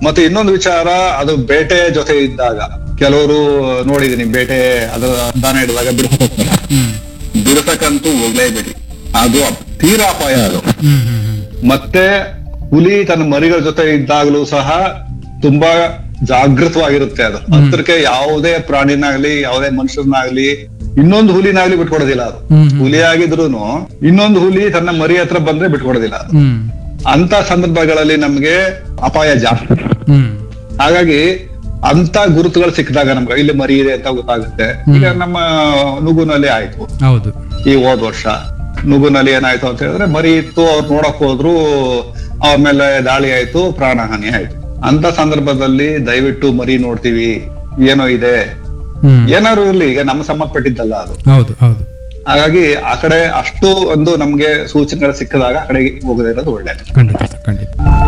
ಮತ್ತೆ ಇನ್ನೊಂದು ವಿಚಾರ ಅದು ಬೇಟೆ ಜೊತೆ ಇದ್ದಾಗ ಕೆಲವರು ನೋಡಿದೀನಿ ಬೇಟೆ ಅದರ ದಾನ ಹಿಡಿದಾಗ ಬಿಡಿಸ್ತಾರೆ ಹ್ಮ್ ಬಿಡಿಸಕ್ಕಂತೂ ಹೋಗ್ಲೇಬೇಡಿ ಅದು ತೀರಾ ಅಪಾಯ ಅದು ಹ್ಮ್ ಹ್ಮ್ ಹ್ಮ್ ಮತ್ತೆ ಹುಲಿ ತನ್ನ ಮರಿಗಳ ಜೊತೆ ಇದ್ದಾಗಲೂ ಸಹ ತುಂಬಾ ಜಾಗೃತವಾಗಿರುತ್ತೆ ಅದು ಹತ್ರಕ್ಕೆ ಯಾವುದೇ ಪ್ರಾಣಿನಾಗ್ಲಿ ಯಾವುದೇ ಮನುಷ್ಯರನ್ನಾಗ್ಲಿ ಇನ್ನೊಂದು ಹುಲಿನಾಗ್ಲಿ ಬಿಟ್ಕೊಡೋದಿಲ್ಲ ಅದು ಹ್ಮ್. ಹುಲಿ ಆಗಿದ್ರೂನು ಇನ್ನೊಂದು ಹುಲಿ ತನ್ನ ಮರಿ ಹತ್ರ ಬಂದ್ರೆ ಬಿಟ್ಕೊಡೋದಿಲ್ಲ ಅದು ಹ್ಮ್ ಅಂತ ಸಂದರ್ಭಗಳಲ್ಲಿ ನಮ್ಗೆ ಅಪಾಯ ಜಾಸ್ತಿ ಹ್ಮ್ ಹಾಗಾಗಿ ಅಂತ ಗುರುತುಗಳು ಸಿಕ್ಕಿದಾಗ ನಮ್ಗೆ ಇಲ್ಲಿ ಮರಿ ಇದೆ ಅಂತ ಗೊತ್ತಾಗುತ್ತೆ ಈಗ ನಮ್ಮ ನುಗುನಲ್ಲಿ ಆಯ್ತು ಹೌದು ಈ ಹೋದ್ ವರ್ಷ ನುಗುನಲ್ಲಿ ಏನಾಯ್ತು ಅಂತ ಹೇಳಿದ್ರೆ ಮರಿ ಇತ್ತು ಅವ್ರು ನೋಡಕ್ ಹೋದ್ರು ಅವ್ರ ಮೇಲೆ ದಾಳಿ ಆಯ್ತು ಪ್ರಾಣಹಾನಿ ಆಯ್ತು ಅಂತ ಸಂದರ್ಭದಲ್ಲಿ ದಯವಿಟ್ಟು ಮರಿ ನೋಡ್ತೀವಿ ಏನೋ ಇದೆ ಹ್ಮ್ ಏನಾದ್ರು ಇರ್ಲಿ ಈಗ ನಮ್ಮ ಸಂಬಂಧಪಟ್ಟಿದ್ದಲ್ಲ ಅದು ಹೌದು ಹೌದು ಹಾಗಾಗಿ ಆ ಕಡೆ ಅಷ್ಟು ಒಂದು ನಮ್ಗೆ ಸೂಚನೆಗಳು ಸಿಕ್ಕಿದಾಗ ಆ ಕಡೆಗೆ ಹೋಗದೇ ಇರೋದು ಒಳ್ಳೇದು ಖಂಡಿತ ಸರ್ ಖಂಡಿತ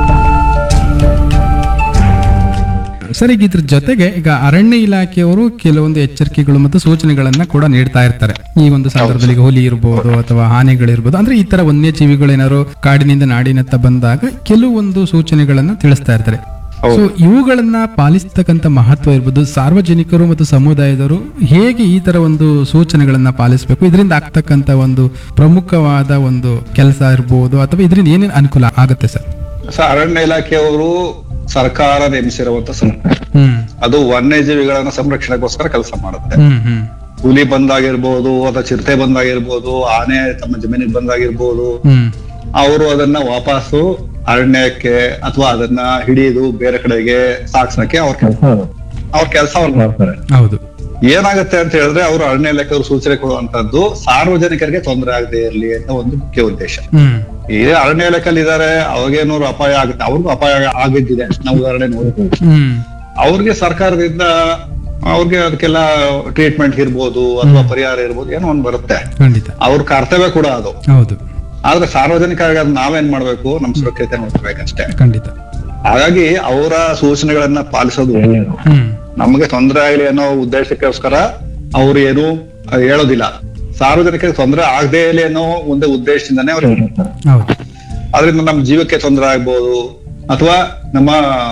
ಸರ್ ಈಗ ಇದ್ರ ಜೊತೆಗೆ ಈಗ ಅರಣ್ಯ ಇಲಾಖೆಯವರು ಕೆಲವೊಂದು ಎಚ್ಚರಿಕೆಗಳು ಮತ್ತು ಸೂಚನೆಗಳನ್ನ ಕೂಡ ನೀಡ್ತಾ ಇರ್ತಾರೆ ಈ ಒಂದು ಸಂದರ್ಭದಲ್ಲಿ ಈಗ ಹುಲಿ ಇರ್ಬೋದು ಅಥವಾ ಆನೆಗಳಿರ್ಬೋದು ಅಂದ್ರೆ ಈ ತರ ವನ್ಯಜೀವಿಗಳು ಏನಾದ್ರು ಕಾಡಿನಿಂದ ನಾಡಿನತ್ತ ಬಂದಾಗ ಕೆಲವೊಂದು ಸೂಚನೆಗಳನ್ನ ತಿಳಿಸ್ತಾ ಇರ್ತಾರೆ ಸೊ ಇವುಗಳನ್ನ ಪಾಲಿಸ್ತಕ್ಕಂಥ ಮಹತ್ವ ಇರ್ಬೋದು ಸಾರ್ವಜನಿಕರು ಮತ್ತು ಸಮುದಾಯದವರು ಹೇಗೆ ಈ ತರ ಒಂದು ಸೂಚನೆಗಳನ್ನ ಪಾಲಿಸಬೇಕು ಇದರಿಂದ ಆಗ್ತಕ್ಕಂಥ ಒಂದು ಪ್ರಮುಖವಾದ ಒಂದು ಕೆಲಸ ಇರ್ಬೋದು ಅಥವಾ ಇದರಿಂದ ಏನೇನು ಅನುಕೂಲ ಆಗುತ್ತೆ ಸರ್ ಸೊ ಅರಣ್ಯ ಇಲಾಖೆಯವರು ಸರ್ಕಾರ ನೇಮಿಸಿರುವಂತ ಸಂಸ್ಥೆ ಹ್ಮ್ ಅದು ವನ್ಯಜೀವಿಗಳನ್ನ ಸಂರಕ್ಷಣೆಗೋಸ್ಕರ ಕೆಲಸ ಮಾಡುತ್ತೆ ಹ್ಮ್ ಹ್ಮ್ ಹುಲಿ ಬಂದಾಗಿರ್ಬೋದು ಅಥವಾ ಚಿರತೆ ಬಂದಾಗಿರ್ಬೋದು ಆನೆ ತಮ್ಮ ಜಮೀನಿಗೆ ಬಂದಾಗಿರ್ಬೋದು ಹ್ಮ್ ಅವರು ಅದನ್ನ ವಾಪಸ್ಸು ಅರಣ್ಯಕ್ಕೆ ಅಥವಾ ಅದನ್ನ ಹಿಡಿದು ಬೇರೆ ಕಡೆಗೆ ಸಾಗ್ಸಕ್ಕೆ ಅವ್ರ ಕೆಲಸ ಅವ್ರ ಕೆಲಸ ಅವ್ರು ಮಾಡ್ತಾರೆ ಹೌದು ಏನಾಗುತ್ತೆ ಅಂತ ಹೇಳಿದ್ರೆ ಅವರು ಅರಣ್ಯ ಇಲಾಖೆಯವರು ಸೂಚನೆ ಕೊಡುವಂತದ್ದು ಸಾರ್ವಜನಿಕರಿಗೆ ತೊಂದರೆ ಆಗದೆ ಇರಲಿ ಅಂತ ಒಂದು ಮುಖ್ಯ ಉದ್ದೇಶ ಹ್ಮ್ ಈ ಅರಣ್ಯ ಇಲಾಖೆಯಲ್ಲಿ ಇದಾರೆ ಅವ್ರಿಗೇನಾದ್ರು ಅಪಾಯ ಆಗುತ್ತೆ ಅವ್ರಿಗೂ ಅಪಾಯ ಆಗಿದ್ದಿದೆ ನಾವು ಉದಾಹರಣೆ ನೋಡ್ಬೋದು ಹ್ಮ್ ಅವ್ರಿಗೆ ಸರ್ಕಾರದಿಂದ ಅವ್ರಿಗೆ ಅದಕ್ಕೆಲ್ಲ ಟ್ರೀಟ್ಮೆಂಟ್ ಇರ್ಬೋದು ಅಥವಾ ಪರಿಹಾರ ಇರ್ಬೋದು ಏನೋ ಒಂದ್ ಬರುತ್ತೆ ಖಂಡಿತ ಅವ್ರ ಕರ್ತವ್ಯ ಕೂಡ ಅದು ಹೌದು ಆದ್ರೆ ಸಾರ್ವಜನಿಕರಿಗೆ ಅದ್ ನಾವೇನ್ ಮಾಡ್ಬೇಕು ನಮ್ ಸುರಕ್ಷತೆ ನೋಡ್ಕೋಬೇಕಷ್ಟೇ ಖಂಡಿತ ಹಾಗಾಗಿ ಅವರ ಸೂಚನೆಗಳನ್ನ ಪಾಲಿಸೋದು ಒಳ್ಳೆಯದು ಹ್ಮ್ ನಮಗೆ ತೊಂದರೆ ಆಗಲಿ ಅನ್ನೋ ಉದ್ದೇಶಕ್ಕೋಸ್ಕರ ಅವ್ರು ಏನು ಹೇಳೋದಿಲ್ಲ ಸಾರ್ವಜನಿಕರಿಗೆ ತೊಂದರೆ ಆಗದೇ ಇರಲಿ ಅನ್ನೋ ಒಂದು ಉದ್ದೇಶದಿಂದಾನೇ ಅವ್ರು ಹೇಳ್ತಾರೆ ಹೌದು ಅದರಿಂದ ನಮ್ಮ ಜೀವಕ್ಕೆ ತೊಂದರೆ ಆಗ್ಬೋದು ಅಥವಾ ನಮ್ಮ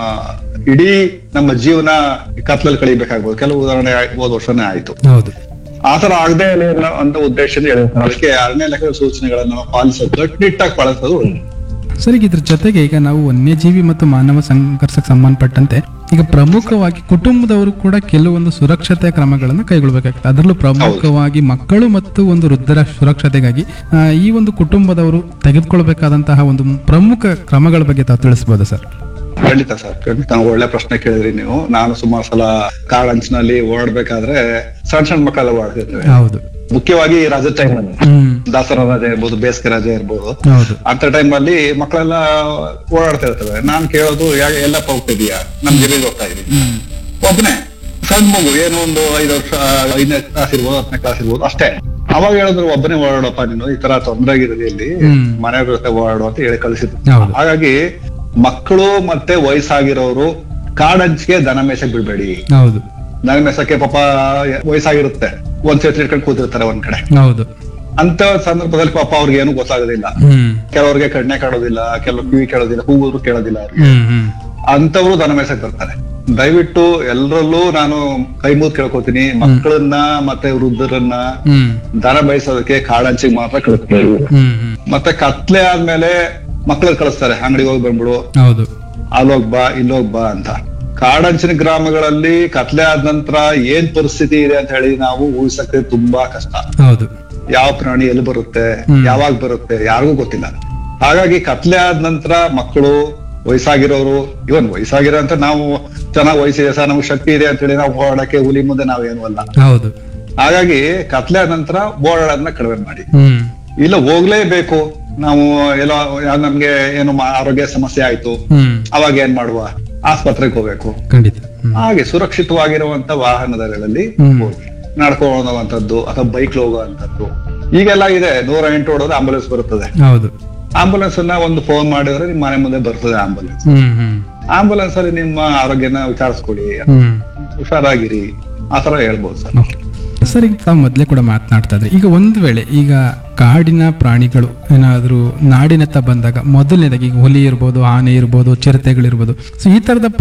ಇಡೀ ನಮ್ಮ ಜೀವನ ಕತ್ಲಲ್ಲಿ ಕಳಿಬೇಕಾಗ್ಬೋದು ಕೆಲವು ಉದಾಹರಣೆ ಹೋದ ವರ್ಷನೇ ಆಯ್ತು ಹೌದು ಆತರ ಆಗದೆ ಇರಲಿ ಅನ್ನೋ ಅಂತ ಉದ್ದೇಶದಿಂದ ಹೇಳಿರ್ತಾರೆ ಅದಕ್ಕೆ ಅರಣ್ಯ ಇಲಾಖೆ ಸೂಚನೆಗಳನ್ನ ನಾವು ಪಾಲಿಸೋದು ಕಟ್ಟುನಿಟ್ಟಾಗಿ ಪಾಲಿಸೋದು ಒಳ್ಳೆಯದು. ಸರ್ ಈಗ ಇದ್ರ ಜೊತೆಗೆ ಈಗ ನಾವು ವನ್ಯಜೀವಿ ಮತ್ತು ಮಾನವ ಸಂಘರ್ಷಕ್ಕೆ ಸಂಬಂಧಪಟ್ಟಂತೆ ಈಗ ಪ್ರಮುಖವಾಗಿ ಕುಟುಂಬದವರು ಕೂಡ ಕೆಲವೊಂದು ಸುರಕ್ಷತೆ ಕ್ರಮಗಳನ್ನು ಕೈಗೊಳ್ಳಬೇಕಾಗ್ತದೆ ಅದರಲ್ಲೂ ಪ್ರಮುಖವಾಗಿ ಮಕ್ಕಳು ಮತ್ತು ಒಂದು ವೃದ್ಧರ ಸುರಕ್ಷತೆಗಾಗಿ ಆ, ಈ ಒಂದು ಕುಟುಂಬದವರು ತೆಗೆದುಕೊಳ್ಬೇಕಾದಂತಹ ಒಂದು ಪ್ರಮುಖ ಕ್ರಮಗಳ ಬಗ್ಗೆ ತಾವು ತಿಳಿಸ್ಬೋದಾ ಸರ್ ಖಂಡಿತ ಸರ್ ಖಂಡಿತ ಒಳ್ಳೆ ಪ್ರಶ್ನೆ ಕೇಳಿದ್ರಿ ನೀವು ನಾನು ಸುಮಾರು ಸಲ ಕಾಡಂಚಿನಲ್ಲಿ ಓಡಾಡ್ಬೇಕಾದ್ರೆ ಸಣ್ಣ ಸಣ್ಣ ಮಕ್ಕಳೆಲ್ಲ ಓಡಾಡ್ತಿರ್ತೇವೆ ಹೌದು ಮುಖ್ಯವಾಗಿ ರಜೆ ಟೈಮ್ ಹ್ಮ್ ದಸರಾ ರಜೆ ಇರ್ಬೋದು ಬೇಸಿಗೆ ರಜೆ ಇರ್ಬೋದು ಹೌದು ಅಂತ ಟೈಮ್ ಅಲ್ಲಿ ಮಕ್ಕಳೆಲ್ಲ ಓಡಾಡ್ತಾ ಇರ್ತವೆ ನಾನ್ ಕೇಳೋದು ಯಾಕೆ ಎಲ್ಲಪ್ಪ ಹೋಗ್ತಿದೀಯಾ ನಮ್ ಜಮೀನಿಗೆ ಹೋಗ್ತಾ ಇದೀನಿ ಹ್ಮ್ ಒಬ್ಬನೇ ಸಣ್ಣ ಮಗು ಏನೋ ಒಂದು ಐದು ವರ್ಷ ಐದನೇ ಕ್ಲಾಸ್ ಇರ್ಬೋದು ಹತ್ತನೇ ಕ್ಲಾಸ್ ಇರ್ಬೋದು ಅಷ್ಟೇ ಅವಾಗ ಹೇಳಿದ್ರು ಒಬ್ಬನೇ ಓಡಾಡಪ್ಪ ನೀನು ಈ ತರ ತೊಂದರೆ ಆಗಿರೋದು ಇಲ್ಲಿ ಹ್ಮ್. ಮನೆಯವ್ರ ಜೊತೆ ಓಡಾಡು ಅಂತ ಹೇಳಿ ಕಳಿಸಿದ್ರು ಹೌದು. ಹಾಗಾಗಿ ಮಕ್ಕಳು ಮತ್ತೆ ವಯಸ್ಸಾಗಿರೋರು ಕಾಡಂಚಿಗೆ ದನ ಮೇಸಕ್ ಬಿಡ್ಬೇಡಿ ಹೌದು ದನ ಮೇಸಕ್ಕೆ ಪಾಪ ವಯಸ್ಸಾಗಿರುತ್ತೆ ಒಂದ್ ಸೇತ್ರ ಇಟ್ಕೊಂಡು ಕೂತಿರ್ತಾರೆ ಒಂದ್ ಕಡೆ ಹೌದು ಅಂತ ಸಂದರ್ಭದಲ್ಲಿ ಪಾಪ ಅವ್ರಿಗೆ ಏನು ಗೊತ್ತಾಗೋದಿಲ್ಲ ಹ್ಮ್ ಕೆಲವ್ರಿಗೆ ಕಣ್ಣೆ ಕಾಣೋದಿಲ್ಲ ಕೆಲವು ಕಿವಿ ಕೇಳೋದಿಲ್ಲ ಕೂಗೋದ್ರು ಕೇಳೋದಿಲ್ಲ ಅವ್ರಿಗೆ ಹ್ಮ್ ಹ್ಮ್ ಅಂತವ್ರು ದನ ಮೇಸಕ್ ಬರ್ತಾರೆ ದಯವಿಟ್ಟು ಎಲ್ಲರಲ್ಲೂ ನಾನು ಕೈ ಮುಗಿದು ಕೇಳ್ಕೊತೀನಿ ಮಕ್ಕಳನ್ನ ಮತ್ತೆ ವೃದ್ಧರನ್ನ ಹ್ಮ್ ದನ ಬಯಸೋದಕ್ಕೆ ಕಾಡಂಚಿಗೆ ಮಾತ್ರ ಕಳಿಸ್ತಾರೆ ಹ್ಮ್ ಹ್ಮ್ ಮತ್ತೆ ಕತ್ಲೆ ಆದ್ಮೇಲೆ ಮಕ್ಕಳು ಕಳಿಸ್ತಾರೆ ಅಂಗಡಿಗೆ ಹೋಗಿ ಬಂದ್ಬಿಡು ಹೌದು ಅಲ್ಲೋಗ್ ಬಾ ಇಲ್ಲೋಗ್ ಬಾ ಅಂತ ಕಾಡಂಚಿನ ಗ್ರಾಮಗಳಲ್ಲಿ ಕತ್ಲೆ ಆದ ನಂತರ ಏನ್ ಪರಿಸ್ಥಿತಿ ಇದೆ ಅಂತ ಹೇಳಿ ನಾವು ಊಹಿಸಕ್ಕೆ ತುಂಬಾ ಕಷ್ಟ ಹೌದು ಯಾವ ಪ್ರಾಣಿ ಎಲ್ಲಿ ಬರುತ್ತೆ ಹ್ಮ್. ಯಾವಾಗ ಬರುತ್ತೆ ಯಾರಿಗೂ ಗೊತ್ತಿಲ್ಲ ಹಾಗಾಗಿ ಕತ್ಲೆ ಆದ ನಂತರ ಮಕ್ಕಳು ವಯಸ್ಸಾಗಿರೋರು ಇವನ್ ವಯಸ್ಸಾಗಿರೋ ಅಂತ ನಾವು ಚೆನ್ನಾಗ್ ವಯಸ್ಸಿದೆ ಸರ್ ನಮ್ಗೆ ಶಕ್ತಿ ಇದೆ ಅಂತ ಹೇಳಿ ನಾವು ಓಡಾಡಕ್ಕೆ ಹುಲಿ ಮುಂದೆ ನಾವೇನು ಅಲ್ಲ ಹೌದು ಹಾಗಾಗಿ ಕತ್ಲೆ ಆದ ನಂತರ ಓಡಾಡೋದನ್ನ ಕಡಿಮೆ ಮಾಡಿ ಹ್ಮ್ ಇಲ್ಲ ಹೋಗ್ಲೇಬೇಕು ನಾವು ಎಲ್ಲೋ ಯಾ- ನಮ್ಗೆ ಏನು ಮಾ- ಆರೋಗ್ಯ ಸಮಸ್ಯೆ ಆಯ್ತು ಹ್ಮ್ ಅವಾಗ ಏನ್ ಮಾಡುವ ಆಸ್ಪತ್ರೆಗೆ ಹೋಗ್ಬೇಕು ಖಂಡಿತ ಹ್ಮ್ ಹಾಗೆ ಸುರಕ್ಷಿತವಾಗಿರುವಂತ ವಾಹನದಲ್ಲಿ ಹ್ಮ್. ಹೋಗಿ ನಡ್ಕೊಂಡು ಹೋಗುವಂತದ್ದು ಅಥವಾ ಬೈಕ್ ಹೋಗುವಂತದ್ದು ಈಗೆಲ್ಲ ಇದೆ ನೂರ ಎಂಟು ಹೊಡೋದು ಆಂಬುಲೆನ್ಸ್ ಬರುತ್ತದೆ ಹೌದು ಆಂಬುಲೆನ್ಸ್ ಅನ್ನ ಒಂದು ಫೋನ್ ಮಾಡಿದ್ರೆ ನಿಮ್ಮ ಮನೆ ಮುಂದೆ ಬರ್ತದೆ ಆಂಬುಲೆನ್ಸ್ ಹ್ಮ್ ಹ್ಮ್ ಆಂಬುಲೆನ್ಸ್ ಅಲ್ಲಿ ನಿಮ್ಮ ಆರೋಗ್ಯನ ವಿಚಾರಿಸ್ಕೊಳ್ಳಿ ಹ್ಮ್ ಹುಷಾರಾಗಿರಿ ಆತರ ಹೇಳ್ಬೋದು ಸರ್ ಓಕೆ ಸರ್ ಈಗ ತಾವು ಮೊದಲೇ ಕೂಡ ಮಾತನಾಡ್ತಾ ಇದ್ರಿ ಈಗ ಒಂದು ವೇಳೆ ಈಗ ಕಾಡಿನ ಪ್ರಾಣಿಗಳು ಏನಾದರೂ ನಾಡಿನತ್ತ ಬಂದಾಗ ಮೊದಲನೇದಾಗಿ ಈಗ ಹುಲಿ ಇರ್ಬೋದು ಆನೆ ಇರ್ಬೋದು ಚಿರತೆಗಳಿರ್ಬೋದು ಸೊ ಈ ತರದ